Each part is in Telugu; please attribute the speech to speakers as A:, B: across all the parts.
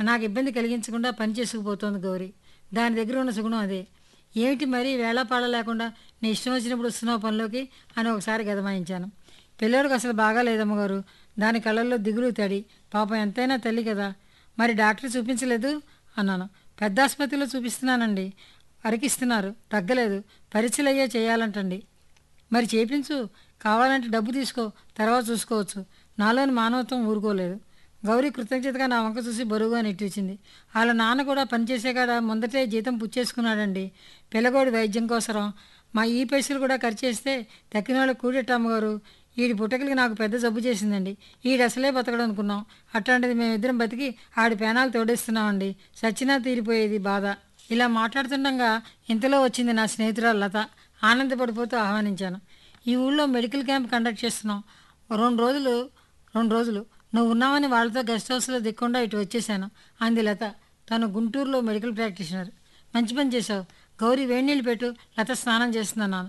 A: నాకు ఇబ్బంది కలిగించకుండా పని చేసుకుపోతోంది గౌరీ దాని దగ్గర ఉన్న సుగుణం అదే ఏమిటి మరీ వేళాపాళ లేకుండా నీ ఇష్టం వచ్చినప్పుడు వస్తున్నావు పనిలోకి అని ఒకసారి గదమాయించాను పిల్లోడికి అసలు బాగా లేదమ్మగారు దాని కళ్ళల్లో దిగులు తడి పాపం ఎంతైనా తల్లి కదా మరి డాక్టర్ చూపించలేదు అన్నాను పెద్ద ఆసుపత్రిలో చూపిస్తున్నానండి అరికిస్తున్నారు తగ్గలేదు పరీక్షలు అయ్యే చేయాలంటండి మరి చేపించు కావాలంటే డబ్బు తీసుకో తర్వాత చూసుకోవచ్చు నాలోని మానవత్వం ఊరుకోలేదు గౌరీ కృతజ్ఞతగా నా వంక చూసి బరువుగా నెట్టించింది వాళ్ళ నాన్న కూడా పనిచేసే కాడ ముందటే జీతం పుచ్చేసుకున్నాడండి పిల్లగోడి వైద్యం కోసరం మా ఈ పైసలు కూడా ఖర్చు చేస్తే తక్కిన వాళ్ళు కూడెట్టమ్మగారు ఈడి పుట్టకలకి నాకు పెద్ద జబ్బు చేసిందండి ఈడు అసలే బతకడం అనుకున్నాం అట్లాంటిది మేమిద్దరం బతికి ఆడి పేనాలు తోడేస్తున్నామండి సచ్చినా తీరిపోయేది బాధ ఇలా మాట్లాడుతుండగా ఇంతలో వచ్చింది నా స్నేహితురాలు లత ఆనందపడిపోతూ ఆహ్వానించాను ఈ ఊళ్ళో మెడికల్ క్యాంప్ కండక్ట్ చేస్తున్నాం రెండు రోజులు రెండు రోజులు నువ్వు ఉన్నావని వాళ్ళతో గెస్ట్ హౌస్లో దిక్కుండా ఇటు వచ్చేసాను అంది లత తను గుంటూరులో మెడికల్ ప్రాక్టీషనర్ మంచి పని చేశావు గౌరీ వేడి నీళ్ళు పెట్టు లత స్నానం చేస్తున్నాను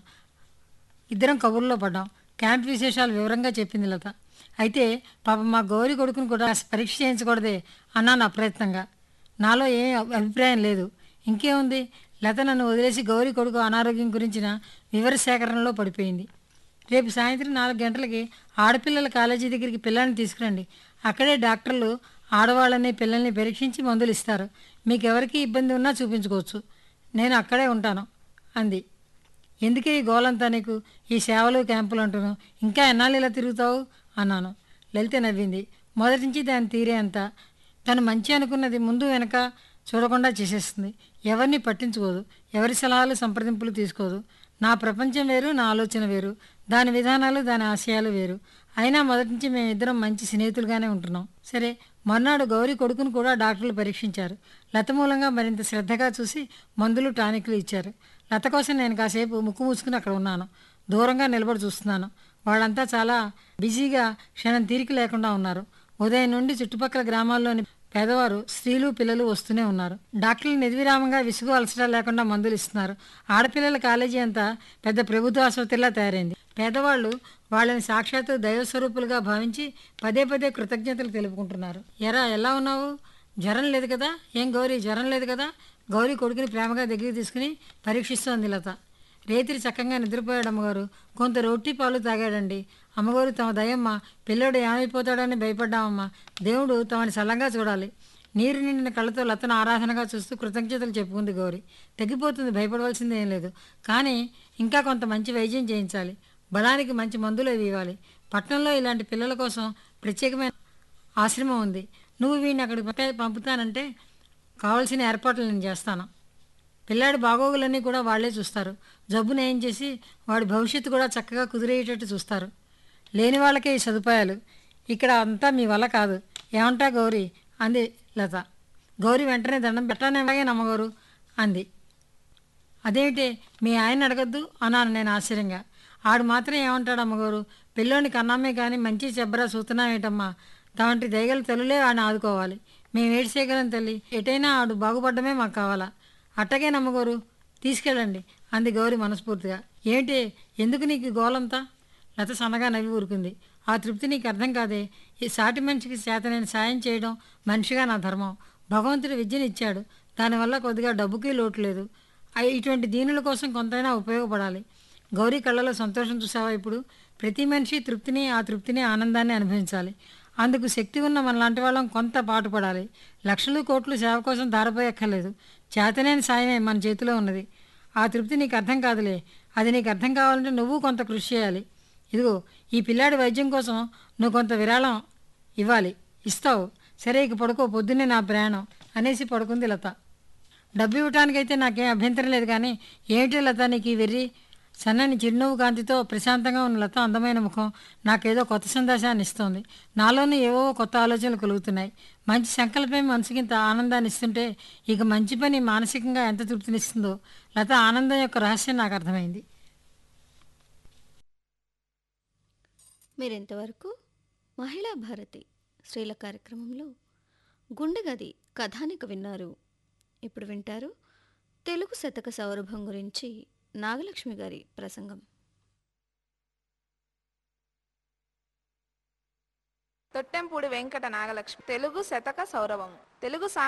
A: ఇద్దరం కబుర్లో పడ్డాం క్యాంప్ విశేషాలు వివరంగా చెప్పింది లత అయితే పాప మా గౌరీ కొడుకుని కూడా పరీక్ష చేయించకూడదే అన్నాను అప్రయత్నంగా నాలో ఏం అభి- అభిప్రాయం లేదు ఇంకేముంది లత నన్ను వదిలేసి గౌరీ కొడుకు అనారోగ్యం గురించిన వివర సేకరణలో పడిపోయింది రేపు సాయంత్రం నాలుగు గంటలకి ఆడపిల్లల కాలేజీ దగ్గరికి పిల్లల్ని తీసుకురండి అక్కడే డాక్టర్లు ఆడవాళ్ళని పిల్లల్ని పరీక్షించి మందులు ఇస్తారు మీకు ఎవరికి ఇబ్బంది ఉన్నా చూపించుకోవచ్చు నేను అక్కడే ఉంటాను అంది ఎందుకే ఈ గోలంతా నీకు ఈ సేవలు క్యాంపులు అంటున్నావు ఇంకా ఎన్నాళ్ళు ఇలా తిరుగుతావు అన్నాను లలిత నవ్వింది మొదటి నుంచి దాని తీరే అంతా తను మంచి అనుకున్నది ముందు వెనక చూడకుండా చేసేస్తుంది ఎవరిని పట్టించుకోదు ఎవరి సలహాలు సంప్రదింపులు తీసుకోదు నా ప్రపంచం వేరు నా ఆలోచన వేరు దాని విధానాలు దాని ఆశయాలు వేరు అయినా మొదటి నుంచి మేమిద్దరం మంచి స్నేహితులుగానే ఉంటున్నాం సరే మర్నాడు గౌరీ కొడుకును కూడా డాక్టర్లు పరీక్షించారు లత మూలంగా మరింత శ్రద్ధగా చూసి మందులు టానిక్లు ఇచ్చారు లత కోసం నేను కాసేపు ముక్కు మూసుకుని అక్కడ ఉన్నాను దూరంగా నిలబడి చూస్తున్నాను వాళ్ళంతా చాలా బిజీగా క్షణం తీరిక లేకుండా ఉన్నారు ఉదయం నుండి చుట్టుపక్కల గ్రామాల్లోని పేదవారు స్త్రీలు పిల్లలు వస్తూనే ఉన్నారు డాక్టర్లు నిర్విరామంగా విసుగు అలసట లేకుండా మందులు ఇస్తున్నారు ఆడపిల్లల కాలేజీ అంతా పెద్ద ప్రభుత్వ ఆసుపత్రిలా తయారైంది పేదవాళ్ళు వాళ్ళని సాక్షాత్తు దైవస్వరూపులుగా భావించి పదే పదే కృతజ్ఞతలు తెలుపుకుంటున్నారు ఎరా ఎలా ఉన్నావు జ్వరం లేదు కదా ఏం గౌరీ జ్వరం లేదు కదా గౌరీ కొడుకుని ప్రేమగా దగ్గరికి తీసుకుని పరీక్షిస్తోంది లత రేతిరి చక్కగా నిద్రపోయాడు అమ్మగారు కొంత రొట్టి పాలు తాగాడండి అమ్మగారు తమ దయమ్మ పిల్లోడు ఏమైపోతాడని భయపడ్డామమ్మ దేవుడు తమని సల్లంగా చూడాలి నీరు నిండిన కళ్ళతో లతను ఆరాధనగా చూస్తూ కృతజ్ఞతలు చెప్పుకుంది గౌరి తగ్గిపోతుంది భయపడవలసింది ఏం లేదు కానీ ఇంకా కొంత మంచి వైద్యం చేయించాలి బలానికి మంచి మందులు అవి ఇవ్వాలి పట్టణంలో ఇలాంటి పిల్లల కోసం ప్రత్యేకమైన ఆశ్రమం ఉంది నువ్వు వీడిని అక్కడికి పంపే- పంపుతానంటే కావాల్సిన ఏర్పాట్లు నేను చేస్తాను పిల్లాడి బాగోగులన్నీ కూడా వాళ్ళే చూస్తారు జబ్బును ఏం చేసి వాడి భవిష్యత్తు కూడా చక్కగా కుదిరేటట్టు చూస్తారు లేని వాళ్ళకే ఈ సదుపాయాలు ఇక్కడ అంతా మీ వల్ల కాదు ఏమంటా గౌరీ అంది లత గౌరీ వెంటనే దండం పెట్టానే నమ్మగౌరు అంది అదేమిటి మీ ఆయన అడగద్దు అన్నాను నేను ఆశ్చర్యంగా ఆడు మాత్రం ఏమంటాడు అమ్మగారు పిల్లోని కన్నామే కానీ మంచి చెబ్బరా చూస్తున్నామేటమ్మా తమంటి దయగల తల్లులే వాడిని ఆదుకోవాలి మేము ఏడు చేయగలం తల్లి ఎటైనా ఆడు బాగుపడ్డమే మాకు కావాలా అట్టగే నమ్మగోరు తీసుకెళ్ళండి అంది గౌరి మనస్ఫూర్తిగా ఏంటి ఎందుకు నీకు ఈ గోలంతా లత సన్నగా నవ్వి ఊరుకుంది ఆ తృప్తి నీకు అర్థం కాదే ఈ సాటి మనిషికి చేత నేను సాయం చేయడం మనిషిగా నా ధర్మం భగవంతుడు విద్యను ఇచ్చాడు దానివల్ల కొద్దిగా డబ్బుకి లోటు లేదు అయి- ఇటువంటి దీనుల కోసం కొంతైనా ఉపయోగపడాలి గౌరీ కళ్ళలో సంతోషం చూసావా ఇప్పుడు ప్రతి మనిషి తృప్తిని ఆ తృప్తిని ఆనందాన్ని అనుభవించాలి అందుకు శక్తి ఉన్న మనలాంటి వాళ్ళం కొంత పాటుపడాలి లక్షలు కోట్లు సేవ కోసం దారిపోయక్కర్లేదు చేతనేని సాయమే మన చేతిలో ఉన్నది ఆ తృప్తి నీకు అర్థం కాదులే అది నీకు అర్థం కావాలంటే నువ్వు కొంత కృషి చేయాలి ఇదిగో ఈ పిల్లాడి వైద్యం కోసం నువ్వు కొంత విరాళం ఇవ్వాలి ఇస్తావు సరే ఇక పడుకో పొద్దున్నే నా ప్రయాణం అనేసి పడుకుంది లత డబ్బు ఇవ్వటానికైతే నాకేం అభ్యంతరం లేదు కానీ ఏమిటి లత నీకు ఈ వెర్రి సన్నని చిరునవ్వు కాంతితో ప్రశాంతంగా ఉన్న లత అందమైన ముఖం నాకేదో కొత్త సందేశాన్ని ఇస్తోంది నాలోనూ ఏవో కొత్త ఆలోచనలు కలుగుతున్నాయి మంచి సంకల్పం మనసుకి ఇంత ఆనందాన్ని ఇస్తుంటే ఇక మంచి పని మానసికంగా ఎంత తృప్తినిస్తుందో లత ఆనందం యొక్క రహస్యం నాకు అర్థమైంది
B: మీరింతవరకు మహిళా భారతి స్త్రీల కార్యక్రమంలో గుండె గది కథానిక విన్నారు ఇప్పుడు వింటారు తెలుగు శతక సౌరభం గురించి నాగలక్ష్మి గారి ప్రసంగం
C: తొట్టెంపూడి వెంకట నాగలక్ష్మి తెలుగు శతక సౌరభము తెలుగు